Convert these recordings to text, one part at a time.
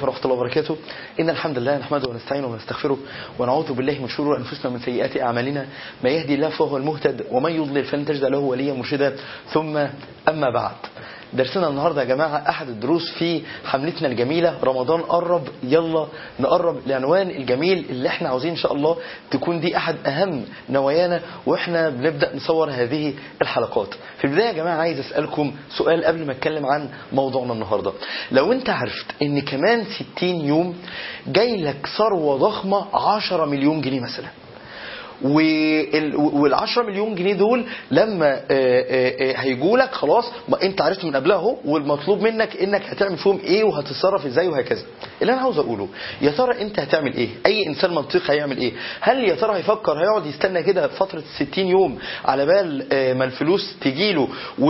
عليكم ورحمة الله وبركاته إن الحمد لله نحمده ونستعينه ونستغفره ونعوذ بالله من شرور أنفسنا ومن سيئات أعمالنا ما يهدي الله فهو المهتد ومن يضلل فلن تجد له وليا مرشدا ثم أما بعد درسنا النهاردة يا جماعة أحد الدروس في حملتنا الجميلة رمضان قرب يلا نقرب العنوان الجميل اللي احنا عاوزين إن شاء الله تكون دي أحد أهم نوايانا وإحنا بنبدأ نصور هذه الحلقات في البداية يا جماعة عايز أسألكم سؤال قبل ما أتكلم عن موضوعنا النهاردة لو أنت عرفت إن كمان 60 يوم جاي لك ثروة ضخمة 10 مليون جنيه مثلا وال 10 مليون جنيه دول لما هيجوا لك خلاص ما انت عرفت من قبلها اهو والمطلوب منك انك هتعمل فيهم ايه وهتتصرف ازاي وهكذا اللي انا عاوز اقوله يا ترى انت هتعمل ايه اي انسان منطقي هيعمل ايه هل يا ترى هيفكر هيقعد يستنى كده فتره 60 يوم على بال ما الفلوس تجيله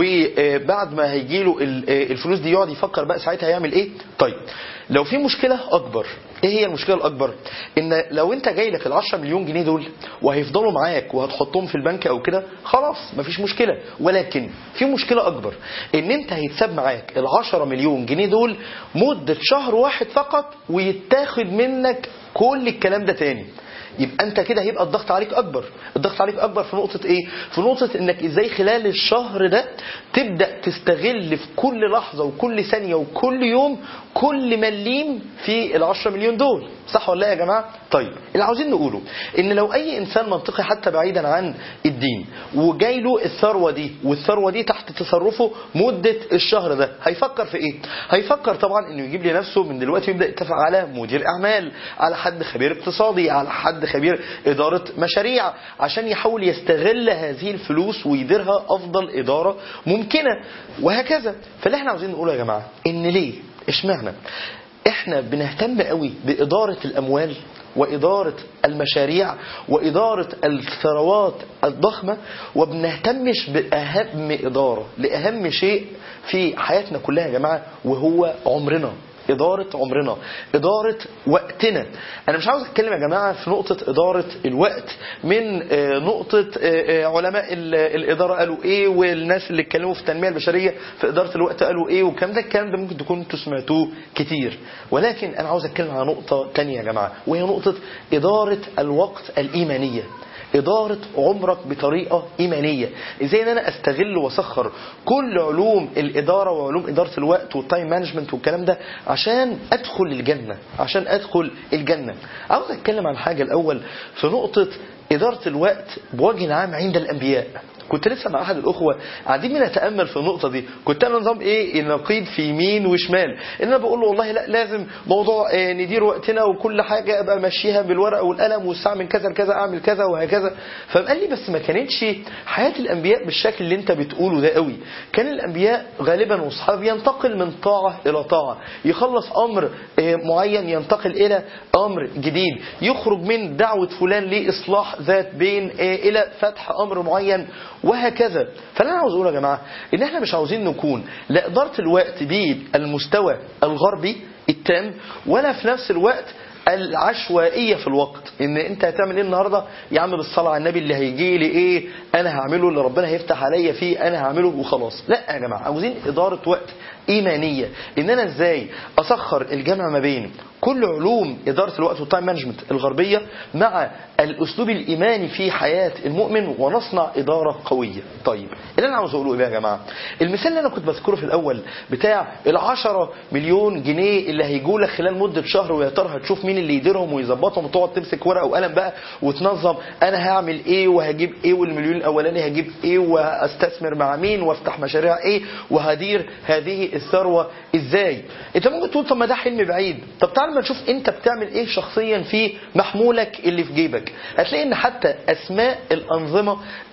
وبعد ما هيجيله الفلوس دي يقعد يفكر بقى ساعتها هيعمل ايه طيب لو في مشكلة أكبر إيه هي المشكلة الأكبر إن لو أنت جاي لك ال 10 مليون جنيه دول وهيفضلوا معاك وهتحطهم في البنك أو كده خلاص مفيش مشكلة ولكن في مشكلة أكبر إن أنت هيتساب معاك ال 10 مليون جنيه دول مدة شهر واحد فقط ويتاخد منك كل الكلام ده تاني يبقى انت كده هيبقى الضغط عليك اكبر الضغط عليك اكبر في نقطة ايه في نقطة انك ازاي خلال الشهر ده تبدأ تستغل في كل لحظة وكل ثانية وكل يوم كل مليم في العشرة مليون دول صح ولا لا يا جماعة طيب اللي عاوزين نقوله ان لو اي انسان منطقي حتى بعيدا عن الدين وجاي له الثروة دي والثروة دي تحت تصرفه مدة الشهر ده هيفكر في ايه هيفكر طبعا انه يجيب لنفسه من دلوقتي يبدأ يتفق على مدير اعمال على حد خبير اقتصادي على حد خبير إدارة مشاريع عشان يحاول يستغل هذه الفلوس ويديرها أفضل إدارة ممكنة وهكذا فاللي احنا عاوزين نقوله يا جماعة إن ليه اشمعنى احنا بنهتم قوي بإدارة الأموال وإدارة المشاريع وإدارة الثروات الضخمة وبنهتمش بأهم إدارة لأهم شيء في حياتنا كلها يا جماعة وهو عمرنا إدارة عمرنا إدارة وقتنا أنا مش عاوز أتكلم يا جماعة في نقطة إدارة الوقت من نقطة علماء الإدارة قالوا إيه والناس اللي اتكلموا في التنمية البشرية في إدارة الوقت قالوا إيه والكلام ده الكلام ده ممكن تكونوا انتوا سمعتوه كتير ولكن أنا عاوز أتكلم عن نقطة تانية يا جماعة وهي نقطة إدارة الوقت الإيمانية إدارة عمرك بطريقة إيمانية إزاي أن أنا أستغل وأسخر كل علوم الإدارة وعلوم إدارة الوقت والتايم مانجمنت والكلام ده عشان أدخل الجنة عشان أدخل الجنة عاوز أتكلم عن حاجة الأول في نقطة إدارة الوقت بوجه عام عند الأنبياء كنت لسه مع احد الاخوه قاعدين بنتامل في النقطه دي كنت انا نظام ايه النقيض في يمين وشمال ان انا بقول له والله لا لازم موضوع إيه ندير وقتنا وكل حاجه ابقى ماشيها بالورقه والقلم والساعه من كذا لكذا اعمل كذا وهكذا فقال لي بس ما كانتش حياه الانبياء بالشكل اللي انت بتقوله ده قوي كان الانبياء غالبا واصحاب ينتقل من طاعه الى طاعه يخلص امر إيه معين ينتقل الى امر جديد يخرج من دعوه فلان لاصلاح ذات بين إيه الى فتح امر معين وهكذا فاللي انا عاوز اقوله يا جماعه ان احنا مش عاوزين نكون لا اداره الوقت بالمستوى الغربي التام ولا في نفس الوقت العشوائية في الوقت ان انت هتعمل ايه النهاردة يا عم بالصلاة على النبي اللي هيجي لي ايه انا هعمله اللي ربنا هيفتح عليا فيه انا هعمله وخلاص لا يا جماعة عاوزين ادارة وقت ايمانية ان انا ازاي اسخر الجمع ما بين كل علوم إدارة الوقت والتايم مانجمنت الغربية مع الأسلوب الإيماني في حياة المؤمن ونصنع إدارة قوية طيب اللي أنا عاوز أقوله إيه يا جماعة المثال اللي أنا كنت بذكره في الأول بتاع العشرة مليون جنيه اللي هيجوا لك خلال مدة شهر ويا ترى هتشوف مين اللي يديرهم ويظبطهم وتقعد تمسك ورقة وقلم بقى وتنظم أنا هعمل إيه وهجيب إيه والمليون الأولاني هجيب إيه وأستثمر مع مين وافتح مشاريع إيه وهدير هذه الثروة إزاي أنت ممكن تقول طب ما ده حلم بعيد طب تعال ما نشوف انت بتعمل ايه شخصيا في محمولك اللي في جيبك هتلاقي ان حتى اسماء الانظمه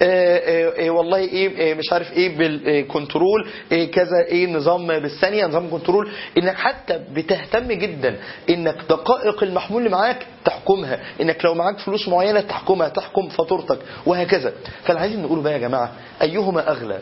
آآ آآ والله ايه مش عارف ايه بالكنترول إيه كذا ايه نظام بالثانيه نظام كنترول انك حتى بتهتم جدا انك دقائق المحمول اللي معاك تحكمها انك لو معاك فلوس معينه تحكمها تحكم فاتورتك وهكذا فاللي عايزين نقوله بقى يا جماعه ايهما اغلى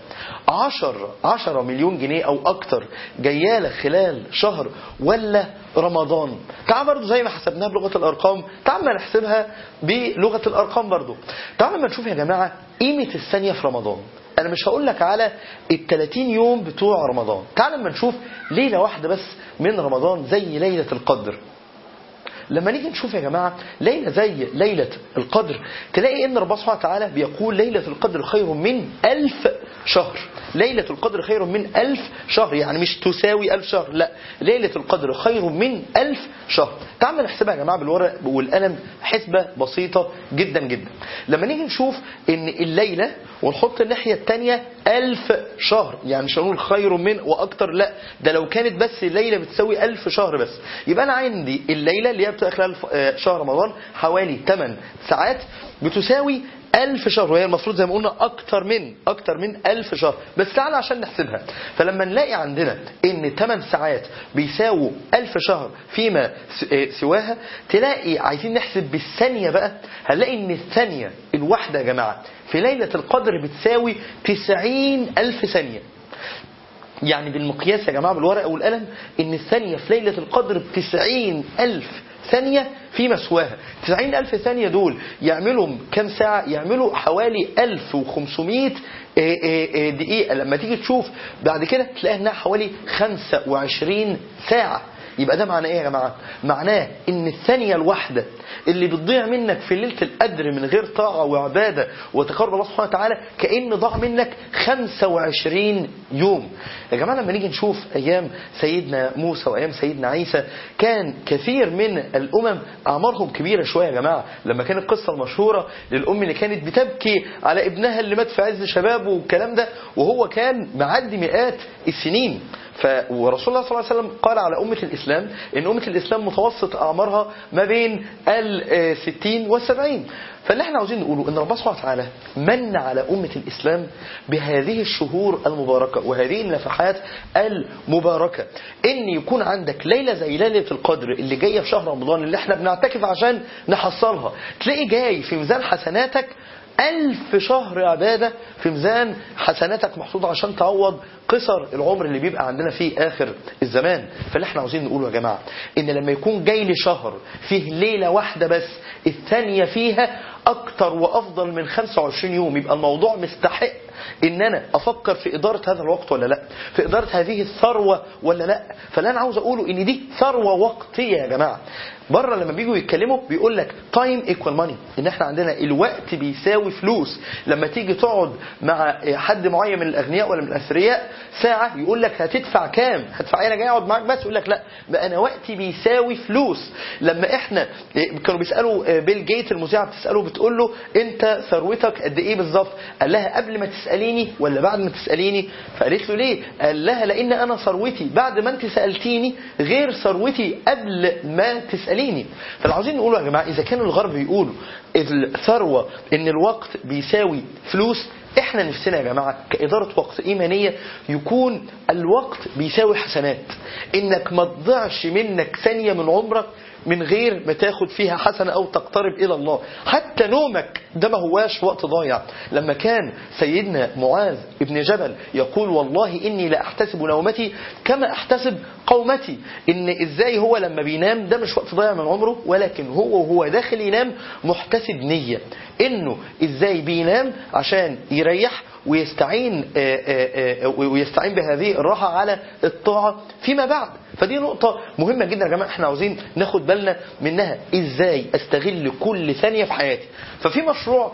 10 10 مليون جنيه او اكتر جايالك خلال شهر ولا رمضان تعال برضو زي ما حسبناها بلغة الأرقام تعال ما نحسبها بلغة الأرقام برضو تعال ما نشوف يا جماعة قيمة الثانية في رمضان انا مش هقول لك على ال 30 يوم بتوع رمضان تعال لما نشوف ليله واحده بس من رمضان زي ليله القدر لما نيجي نشوف يا جماعة ليلة زي ليلة القدر تلاقي ان ربنا سبحانه وتعالى بيقول ليلة القدر خير من ألف شهر ليلة القدر خير من ألف شهر يعني مش تساوي ألف شهر لا ليلة القدر خير من ألف شهر تعالوا نحسبها يا جماعة بالورق والقلم حسبة بسيطة جدا جدا لما نيجي نشوف ان الليلة ونحط الناحية التانية ألف شهر يعني مش هنقول خير من وأكتر لا ده لو كانت بس الليلة بتساوي ألف شهر بس يبقى أنا عندي الليلة اللي هي بتبقى خلال آه، شهر رمضان حوالي 8 ساعات بتساوي ألف شهر وهي المفروض زي ما قلنا أكتر من أكتر من ألف شهر بس تعالى عشان نحسبها فلما نلاقي عندنا إن 8 ساعات بيساووا ألف شهر فيما س- آه، سواها تلاقي عايزين نحسب بالثانية بقى هنلاقي إن الثانية الواحدة يا جماعة في ليلة القدر بتساوي 90 ألف ثانية يعني بالمقياس يا جماعة بالورقة والقلم إن الثانية في ليلة القدر بتسعين ألف ثانية في مسواها تسعين ألف ثانية دول يعملوا كم ساعة يعملوا حوالي ألف وخمسمائة دقيقة لما تيجي تشوف بعد كده تلاقي انها حوالي خمسة وعشرين ساعة يبقى ده معناه ايه يا جماعة معناه ان الثانية الواحدة اللي بتضيع منك في ليلة القدر من غير طاعة وعبادة وتقرب الله سبحانه وتعالى كأن ضاع منك 25 يوم يا جماعة لما نيجي نشوف أيام سيدنا موسى وأيام سيدنا عيسى كان كثير من الأمم أعمارهم كبيرة شوية يا جماعة لما كانت القصة المشهورة للأم اللي كانت بتبكي على ابنها اللي مات في عز شبابه والكلام ده وهو كان معدي مئات السنين ف... ورسول الله صلى الله عليه وسلم قال على أمة الإسلام إن أمة الإسلام متوسط أعمارها ما بين الستين والسبعين فاللي احنا عاوزين نقوله ان ربنا سبحانه وتعالى من على أمة الإسلام بهذه الشهور المباركة وهذه النفحات المباركة ان يكون عندك ليلة زي ليلة القدر اللي جاية في شهر رمضان اللي احنا بنعتكف عشان نحصلها تلاقي جاي في ميزان حسناتك ألف شهر عبادة في ميزان حسناتك محطوطة عشان تعوض قصر العمر اللي بيبقى عندنا فيه آخر الزمان فاللي احنا عاوزين نقوله يا جماعة إن لما يكون جاي لي شهر فيه ليلة واحدة بس الثانية فيها أكتر وأفضل من 25 يوم يبقى الموضوع مستحق ان انا افكر في ادارة هذا الوقت ولا لا في ادارة هذه الثروة ولا لا فاللي انا عاوز اقوله ان دي ثروة وقتية يا جماعة بره لما بيجوا يتكلموا بيقول لك تايم ايكوال ماني ان احنا عندنا الوقت بيساوي فلوس لما تيجي تقعد مع حد معين من الاغنياء ولا من الاثرياء ساعة يقول لك هتدفع كام هدفع إيه؟ انا جاي اقعد معاك بس يقول لك لا بقى انا وقتي بيساوي فلوس لما احنا كانوا بيسالوا بيل جيت المذيعه بتساله بتقول له انت ثروتك قد ايه بالظبط قال لها قبل ما تساليني ولا بعد ما تساليني فقالت له ليه قال لها لان انا ثروتي بعد ما انت سالتيني غير ثروتي قبل ما تساليني فاللي عاوزين نقوله يا جماعه اذا كان الغرب بيقولوا الثروه ان الوقت بيساوي فلوس احنا نفسنا يا جماعة كإدارة وقت إيمانية يكون الوقت بيساوي حسنات انك ما تضيعش منك ثانية من عمرك من غير ما تاخد فيها حسنة أو تقترب إلى الله حتى نومك ده ما هواش وقت ضايع لما كان سيدنا معاذ ابن جبل يقول والله إني لا أحتسب نومتي كما أحتسب قومتي إن إزاي هو لما بينام ده مش وقت ضايع من عمره ولكن هو وهو داخل ينام محتسب نية إنه إزاي بينام عشان يريح ويستعين ويستعين بهذه الراحة على الطاعة فيما بعد فدي نقطة مهمة جدا يا جماعة احنا عاوزين ناخد بالنا منها ازاي استغل كل ثانية في حياتي ففي مشروع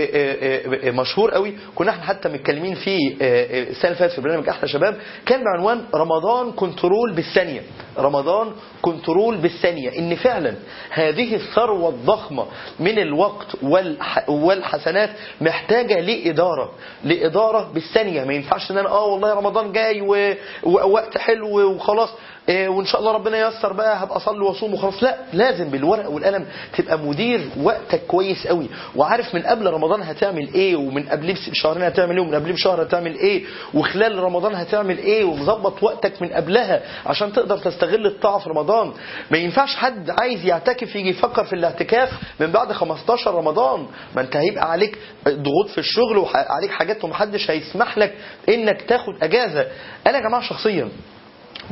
مشهور قوي كنا احنا حتى متكلمين فيه السنة اللي فاتت في برنامج احلى شباب كان بعنوان رمضان كنترول بالثانية رمضان كنترول بالثانية ان فعلا هذه الثروة الضخمة من الوقت والحسنات محتاجة لإدارة لإدارة بالثانية ما ينفعش ان انا اه والله رمضان جاي ووقت حلو وخلاص وان شاء الله ربنا ييسر بقى هبقى اصلي واصوم وخلاص لا لازم بالورقه والقلم تبقى مدير وقتك كويس قوي وعارف من قبل رمضان هتعمل ايه ومن قبل بشهرين هتعمل ايه ومن قبل بشهر هتعمل ايه وخلال رمضان هتعمل ايه ومظبط وقتك من قبلها عشان تقدر تستغل الطاعه في رمضان ما ينفعش حد عايز يعتكف يجي يفكر في الاعتكاف من بعد 15 رمضان ما انت هيبقى عليك ضغوط في الشغل وعليك حاجات ومحدش هيسمح لك انك تاخد اجازه انا يا جماعه شخصيا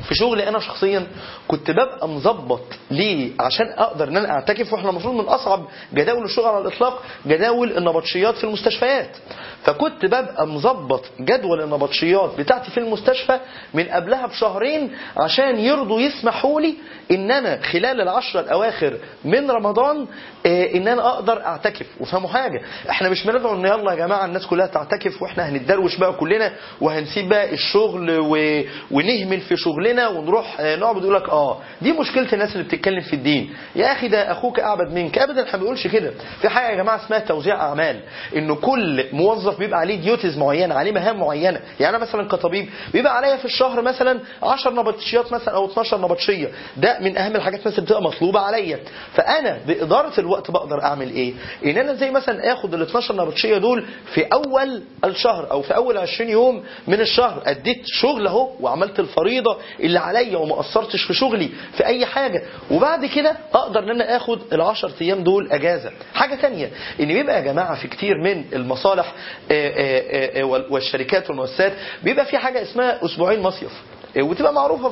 في شغلي انا شخصيا كنت ببقى مظبط ليه عشان اقدر ان انا اعتكف واحنا المفروض من اصعب جداول الشغل على الاطلاق جداول النبطشيات في المستشفيات فكنت ببقى مظبط جدول النبطشيات بتاعتي في المستشفى من قبلها بشهرين عشان يرضوا يسمحوا لي ان انا خلال العشرة الاواخر من رمضان آه، ان انا اقدر اعتكف وفهموا حاجه احنا مش بندعو ان يلا يا جماعه الناس كلها تعتكف واحنا هنتدروش بقى كلنا وهنسيب بقى الشغل و... ونهمل في شغلنا ونروح آه، نقعد يقول لك اه دي مشكله الناس اللي بتتكلم في الدين يا اخي ده اخوك اعبد منك ابدا احنا ما بنقولش كده في حاجه يا جماعه اسمها توزيع اعمال ان كل موظف بيبقى عليه ديوتيز معينه عليه مهام معينه يعني انا مثلا كطبيب بيبقى عليا في الشهر مثلا 10 نبطشيات مثلا او 12 نبطشيه ده من اهم الحاجات مثلا بتبقى مطلوبه عليا فانا باداره الوقت بقدر اعمل ايه ان انا زي مثلا اخد ال 12 نبطشيه دول في اول الشهر او في اول 20 يوم من الشهر اديت شغل اهو وعملت الفريضه اللي عليا وما قصرتش في شغلي في اي حاجه وبعد كده اقدر ان انا اخد ال10 ايام دول اجازه حاجه تانية ان بيبقى يا جماعه في كتير من المصالح آه، آه، آه، وال- والشركات والمؤسسات بيبقى في حاجه اسمها اسبوعين مصيف وتبقى معروفة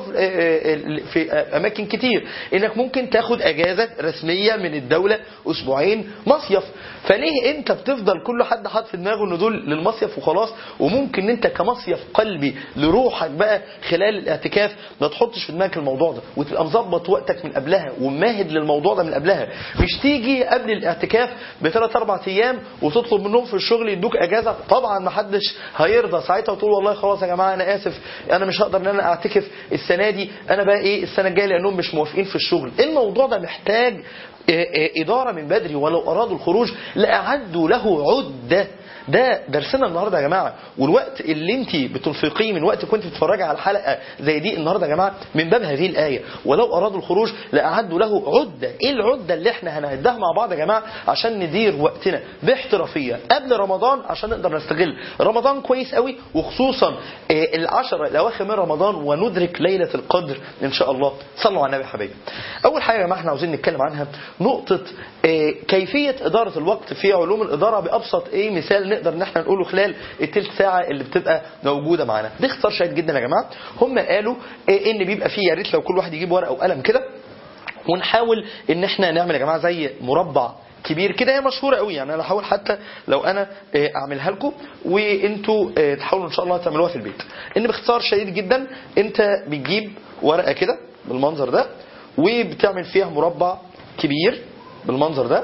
في- في أماكن كتير إنك ممكن تاخد أجازة رسمية من الدولة أسبوعين مصيف فليه أنت بتفضل كل حد حاطط في دماغه إن دول للمصيف وخلاص وممكن أنت كمصيف قلبي لروحك بقى خلال الاعتكاف ما تحطش في دماغك الموضوع ده وتبقى مظبط وقتك من قبلها وماهد للموضوع ده من قبلها مش تيجي قبل الاعتكاف بثلاث أربع أيام وتطلب منهم في الشغل يدوك أجازة طبعا ما حدش هيرضى ساعتها وتقول والله خلاص يا جماعة أنا آسف أنا مش هقدر إن أنا اعتكف السنه دي انا بقى ايه السنه الجايه لانهم مش موافقين في الشغل الموضوع ده محتاج آه، آه، اداره من بدري ولو ارادوا الخروج لاعدوا له عده ده درسنا النهارده يا جماعه والوقت اللي انت بتنفقيه من وقت كنت بتتفرجي على الحلقه زي دي النهارده يا جماعه من باب هذه الايه ولو ارادوا الخروج لاعدوا له عده ايه العده اللي احنا هنعدها مع بعض يا جماعه عشان ندير وقتنا باحترافيه قبل رمضان عشان نقدر نستغل رمضان كويس قوي وخصوصا آه، العشر الاواخر من رمضان وندرك ليله القدر ان شاء الله صلوا على النبي يا حبايبي اول حاجه يا جماعه احنا عاوزين نتكلم عنها نقطه آه، كيفيه اداره الوقت في علوم الاداره بابسط ايه مثال نقدر ان احنا نقوله خلال التلت ساعه اللي بتبقى موجوده معانا باختصار شديد جدا يا جماعه هم قالوا آه، ان بيبقى فيه يا ريت لو كل واحد يجيب ورقه وقلم كده ونحاول ان احنا نعمل يا جماعه زي مربع كبير كده هي مشهوره قوي يعني انا هحاول حتى لو انا آه، اعملها لكم وانتوا آه، تحاولوا ان شاء الله تعملوها في البيت ان باختصار شديد جدا انت بتجيب ورقه كده بالمنظر ده وبتعمل فيها مربع كبير بالمنظر ده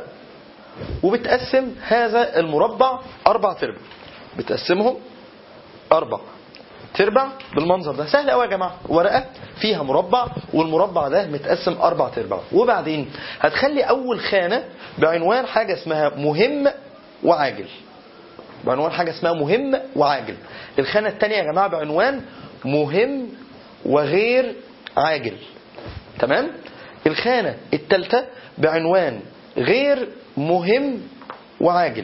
وبتقسم هذا المربع اربع تربع بتقسمهم اربع تربع بالمنظر ده سهل قوي يا جماعه ورقه فيها مربع والمربع ده متقسم اربع تربع وبعدين هتخلي اول خانه بعنوان حاجه اسمها مهم وعاجل بعنوان حاجه اسمها مهم وعاجل الخانه الثانيه يا جماعه بعنوان مهم وغير عاجل تمام الخانه الثالثه بعنوان غير مهم وعاجل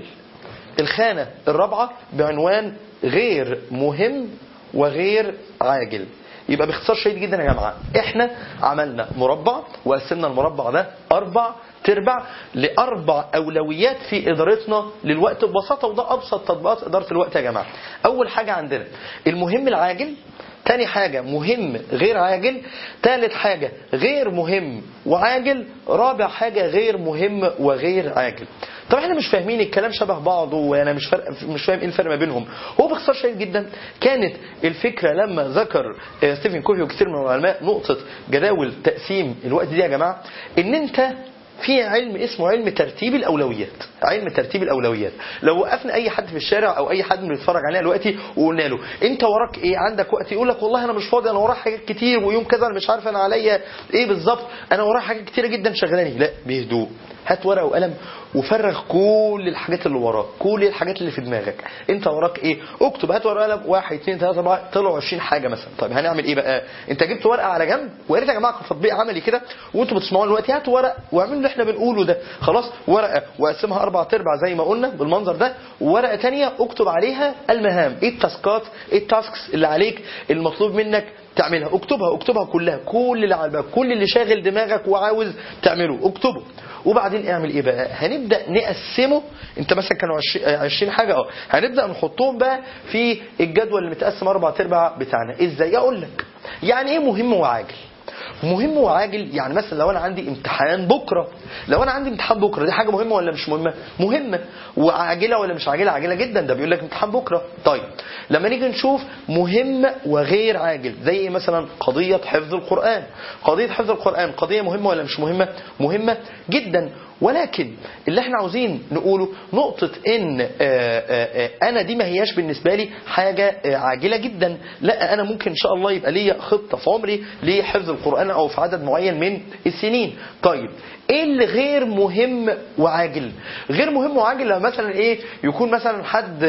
الخانة الرابعة بعنوان غير مهم وغير عاجل يبقى باختصار شديد جدا يا جماعة احنا عملنا مربع وقسمنا المربع ده أربع تربع لأربع أولويات في إدارتنا للوقت ببساطة وده أبسط تطبيقات إدارة الوقت يا جماعة أول حاجة عندنا المهم العاجل تاني حاجة مهم غير عاجل تالت حاجة غير مهم وعاجل رابع حاجة غير مهم وغير عاجل طب احنا مش فاهمين الكلام شبه بعضه وانا مش فرق مش فاهم ايه الفرق ما بينهم هو باختصار شديد جدا كانت الفكره لما ذكر آه، ستيفن كوفي وكثير من العلماء نقطه جداول تقسيم الوقت دي يا جماعه ان انت في علم اسمه علم ترتيب الاولويات علم ترتيب الاولويات لو وقفنا اي حد في الشارع او اي حد من بيتفرج علينا دلوقتي وقلنا له انت وراك ايه عندك وقت يقول لك والله انا مش فاضي انا ورايا حاجات كتير ويوم كذا انا مش عارف انا عليا ايه بالظبط انا ورايا حاجات كتيره جدا شغلاني لا بهدوء هات ورقه وقلم وفرغ كل الحاجات اللي وراك كل الحاجات اللي في دماغك انت وراك ايه اكتب هات ورقه وقلم واحد اثنين ثلاثه اربعه طلعوا 20 حاجه مثلا طيب هنعمل ايه بقى انت جبت ورقه على جنب ويا ريت يا جماعه كان تطبيق عملي كده وانتوا بتسمعوا دلوقتي هاتوا ورق واعملوا اللي احنا بنقوله ده خلاص ورقه وقسمها اربع ارباع زي ما قلنا بالمنظر ده وورقه ثانيه اكتب عليها المهام ايه التاسكات ايه التاسكس اللي عليك المطلوب منك تعملها اكتبها اكتبها كلها كل اللي على بالك كل اللي شاغل دماغك وعاوز تعمله اكتبه وبعدين اعمل ايه بقى هنبدا نقسمه انت مثلا كانوا 20 حاجه اه هنبدا نحطهم بقى في الجدول اللي متقسم اربع ارباع بتاعنا ازاي اقول لك يعني ايه مهم وعاجل مهم وعاجل يعني مثلا لو انا عندي امتحان بكره لو انا عندي امتحان بكره دي حاجه مهمه ولا مش مهمه مهمه وعاجله ولا مش عاجله عاجله جدا ده بيقول لك امتحان بكره طيب لما نيجي نشوف مهم وغير عاجل زي ايه مثلا قضيه حفظ القران قضيه حفظ القران قضيه مهمه ولا مش مهمه مهمه جدا ولكن اللي احنا عاوزين نقوله نقطة ان آآ آآ انا دي ما هياش بالنسبة لي حاجة عاجلة جدا لا انا ممكن ان شاء الله يبقى ليا خطة في عمري لحفظ القرآن او في عدد معين من السنين طيب ايه اللي غير مهم وعاجل غير مهم وعاجل لما مثلا ايه يكون مثلا حد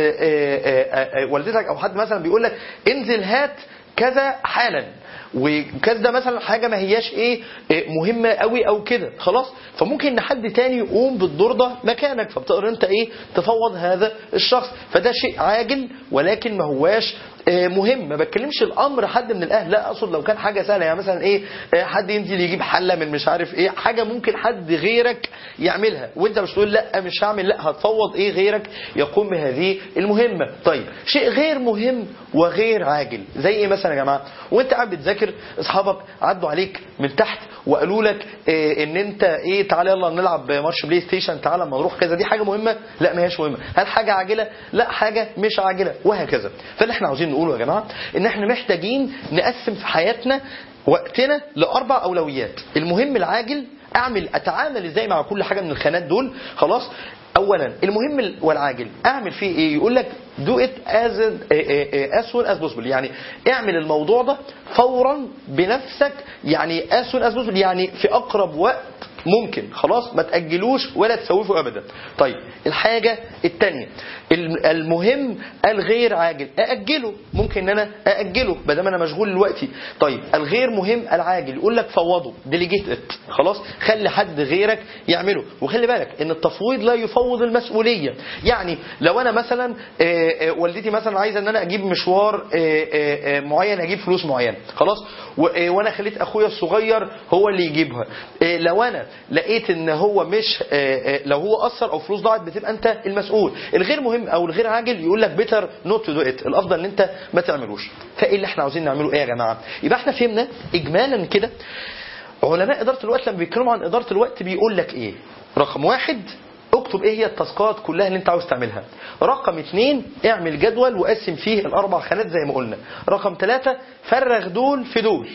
آآ والدتك او حد مثلا بيقول لك انزل هات كذا حالا وكذا ده مثلا حاجه ما هياش ايه مهمه قوي او كده خلاص فممكن ان حد تاني يقوم بالدور ده مكانك فبتقدر انت ايه تفوض هذا الشخص فده شيء عاجل ولكن ما هواش مهم ما بتكلمش الامر حد من الاهل لا اقصد لو كان حاجه سهله يعني مثلا ايه حد ينزل يجيب حله من مش عارف ايه حاجه ممكن حد غيرك يعملها وانت مش تقول لا مش هعمل لا هتفوض ايه غيرك يقوم بهذه المهمه طيب شيء غير مهم وغير عاجل زي ايه مثلا يا جماعه وانت قاعد بتذاكر اصحابك عدوا عليك من تحت وقالوا لك إيه ان انت ايه تعالى يلا نلعب ماتش بلاي ستيشن تعالى اما نروح كذا دي حاجه مهمه لا ما هياش مهمه هل حاجه عاجله لا حاجه مش عاجله وهكذا فاللي احنا عاوزين نقوله يا جماعه ان احنا محتاجين نقسم في حياتنا وقتنا لاربع اولويات المهم العاجل اعمل اتعامل ازاي مع كل حاجه من الخانات دول خلاص اولا المهم والعاجل اعمل فيه ايه يقول لك do it as as soon as possible يعني اعمل الموضوع ده فورا بنفسك يعني as soon as possible يعني في اقرب وقت ممكن خلاص ما تأجلوش ولا تسوفوا أبدا طيب الحاجة التانية المهم الغير عاجل أأجله ممكن ان انا أأجله بدل انا مشغول دلوقتي طيب الغير مهم العاجل يقول لك فوضه ديليجيت ات خلاص خلي حد غيرك يعمله وخلي بالك ان التفويض لا يفوض المسؤولية يعني لو انا مثلا آآ آآ والدتي مثلا عايزه ان انا اجيب مشوار آآ معين اجيب فلوس معينه خلاص وانا خليت اخويا الصغير هو اللي يجيبها لو انا لقيت ان هو مش لو هو اثر او فلوس ضاعت بتبقى انت المسؤول الغير مهم او الغير عاجل يقول لك بيتر نوت تو دو ات الافضل ان انت ما تعملوش فايه اللي احنا عاوزين نعمله ايه يا جماعه يبقى احنا فهمنا اجمالا كده علماء اداره الوقت لما بيتكلموا عن اداره الوقت بيقول لك ايه رقم واحد اكتب ايه هي التاسكات كلها اللي انت عاوز تعملها رقم اتنين اعمل جدول وقسم فيه الاربع خانات زي ما قلنا رقم ثلاثة فرغ دول في دول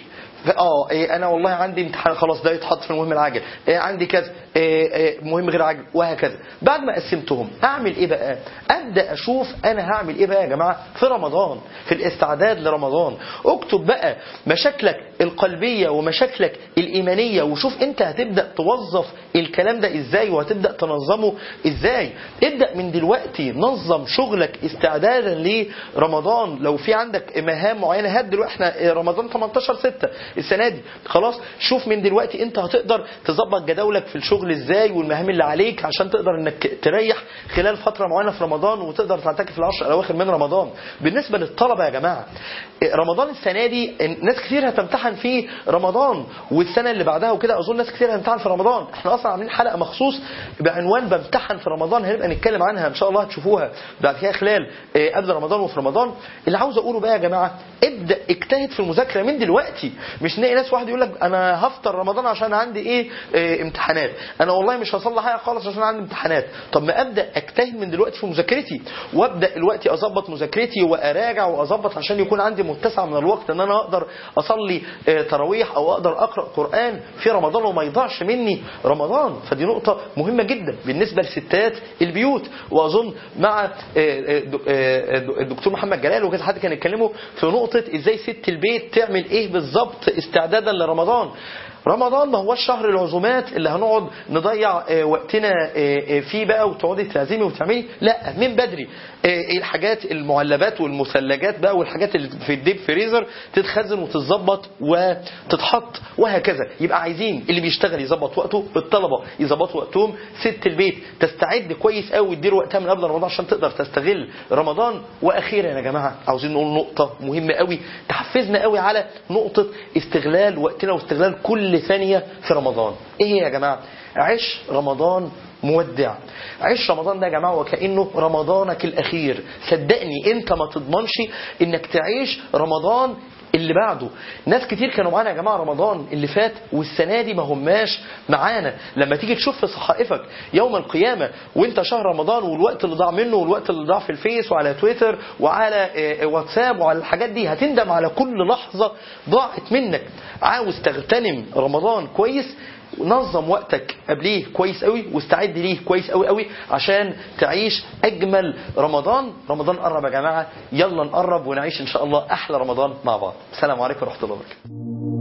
اه إيه انا والله عندي امتحان خلاص ده يتحط في المهم العاجل إيه عندي كذا إيه إيه مهم غير عاجل وهكذا بعد ما قسمتهم اعمل ايه بقى ابدا اشوف انا هعمل ايه بقى يا جماعه في رمضان في الاستعداد لرمضان اكتب بقى مشاكلك القلبيه ومشاكلك الايمانيه وشوف انت هتبدا توظف الكلام ده ازاي وهتبدا تنظمه ازاي ابدا من دلوقتي نظم شغلك استعدادا لرمضان لو في عندك مهام معينه هات دلوقتي احنا رمضان 18 6 السنه دي خلاص شوف من دلوقتي انت هتقدر تظبط جداولك في الشغل ازاي والمهام اللي عليك عشان تقدر انك تريح خلال فتره معينه في رمضان وتقدر تعتكف العشر الاواخر من رمضان بالنسبه للطلبه يا جماعه رمضان السنه دي ناس كتير هتمتحن في رمضان والسنه اللي بعدها وكده اظن ناس كتير هتمتحن في رمضان احنا اصلا عاملين حلقه مخصوص بعنوان بمتحن في رمضان هنبقى نتكلم عنها ان شاء الله هتشوفوها بعد كده خلال قبل رمضان وفي رمضان اللي عاوز اقوله بقى يا جماعه ابدا اجتهد في المذاكره من دلوقتي مش نلاقي ناس واحد يقول لك انا هفطر رمضان عشان عندي ايه, إيه امتحانات انا والله مش هصلي حاجه خالص عشان عندي امتحانات طب ما ابدا اجتهد من دلوقتي في مذاكرتي وابدا دلوقتي اظبط مذاكرتي واراجع واظبط عشان يكون عندي متسع من الوقت ان انا اقدر اصلي إيه تراويح او اقدر اقرا قران في رمضان وما يضيعش مني رمضان فدي نقطه مهمه جدا بالنسبه لستات البيوت واظن مع الدكتور محمد جلال وكذا حد كان يتكلموا في نقطه ازاي ست البيت تعمل ايه بالظبط استعدادا لرمضان رمضان ما هوش شهر العزومات اللي هنقعد نضيع وقتنا فيه بقى وتقعدي تعزمي وتعملي لا من بدري الحاجات المعلبات والمثلجات بقى والحاجات اللي في الديب فريزر تتخزن وتتظبط وتتحط وهكذا يبقى عايزين اللي بيشتغل يظبط وقته الطلبه يظبطوا وقتهم ست البيت تستعد كويس قوي وتدير وقتها من قبل رمضان عشان تقدر تستغل رمضان واخيرا يا جماعه عاوزين نقول نقطه مهمه قوي تحفزنا قوي على نقطه استغلال وقتنا واستغلال كل ثانيه في رمضان ايه هي يا جماعه عيش رمضان مودع عيش رمضان ده يا جماعه وكانه رمضانك الاخير صدقني انت ما تضمنش انك تعيش رمضان اللي بعده ناس كتير كانوا معانا يا جماعه رمضان اللي فات والسنه دي ما هماش معانا لما تيجي تشوف في صحائفك يوم القيامه وانت شهر رمضان والوقت اللي ضاع منه والوقت اللي ضاع في الفيس وعلى تويتر وعلى آه، واتساب وعلى الحاجات دي هتندم على كل لحظه ضاعت منك عاوز تغتنم رمضان كويس نظم وقتك قبليه كويس قوي واستعد ليه كويس قوي قوي عشان تعيش اجمل رمضان رمضان قرب يا جماعه يلا نقرب ونعيش ان شاء الله احلى رمضان مع بعض السلام عليكم ورحمه الله وبركاته